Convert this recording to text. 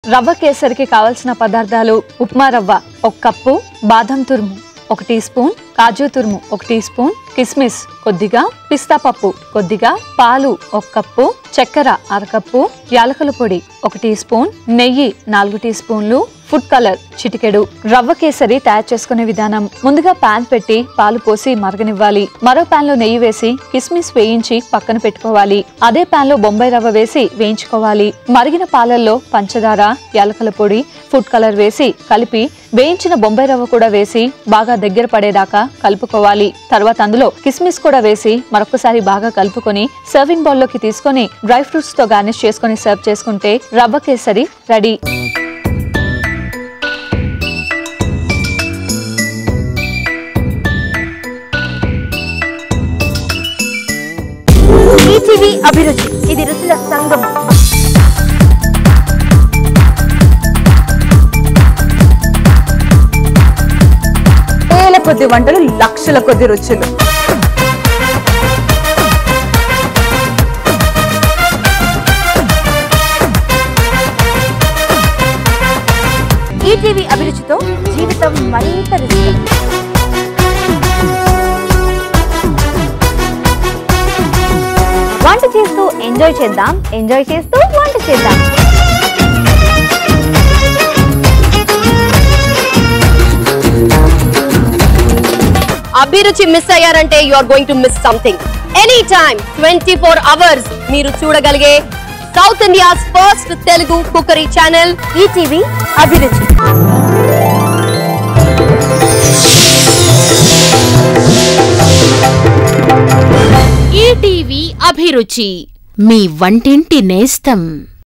రవ్వ కేసరికి కావలసిన పదార్థాలు ఉప్మా రవ్వ ఒక కప్పు బాదం తురుము ఒక టీ స్పూన్ కాజు తురుము ఒక టీ స్పూన్ కిస్మిస్ కొద్దిగా పిస్తా పప్పు కొద్దిగా పాలు ఒక కప్పు చక్కెర అరకప్పు యాలకుల పొడి ఒక టీ స్పూన్ నెయ్యి నాలుగు టీ స్పూన్లు ఫుడ్ కలర్ చిటికెడు రవ్వ కేసరి తయారు చేసుకునే విధానం ముందుగా పాన్ పెట్టి పాలు పోసి మరగనివ్వాలి మరో పాన్ లో నెయ్యి వేసి కిస్మిస్ వేయించి పక్కన పెట్టుకోవాలి అదే పాన్ లో బొంబాయి రవ్వ వేసి వేయించుకోవాలి మరిగిన పాలల్లో పంచదార యాలకుల పొడి ఫుడ్ కలర్ వేసి కలిపి వేయించిన బొంబాయి రవ్వ కూడా వేసి బాగా దగ్గర పడేదాకా కలుపుకోవాలి తర్వాత అందులో కిస్మిస్ కూడా వేసి మరొకసారి బాగా కలుపుకొని సర్వింగ్ బౌల్ లోకి తీసుకొని డ్రై ఫ్రూట్స్ తో గార్నిష్ చేసుకొని సర్వ్ చేసుకుంటే రవ్వ కేసరి రెడీ ఈటీవీ అభిరుచి ఇది రుచుల సంగమం వేల కొద్ది వంటలు లక్షల కొద్ది రుచులు ఈటీవీ అభిరుచితో జీవితం మరింత రుచికరం వంట చేస్తూ ఎంజాయ్ చేద్దాం ఎంజాయ్ చేస్తూ వంట చేద్దాం అభిరుచి మిస్ అయ్యారంటే you are going to miss something any time twenty four hours మీరు చూడగలిగే South India's first Telugu cookery channel ETV Abhiruchi ETV Abhiruchi మీ వంటింటి నేస్తం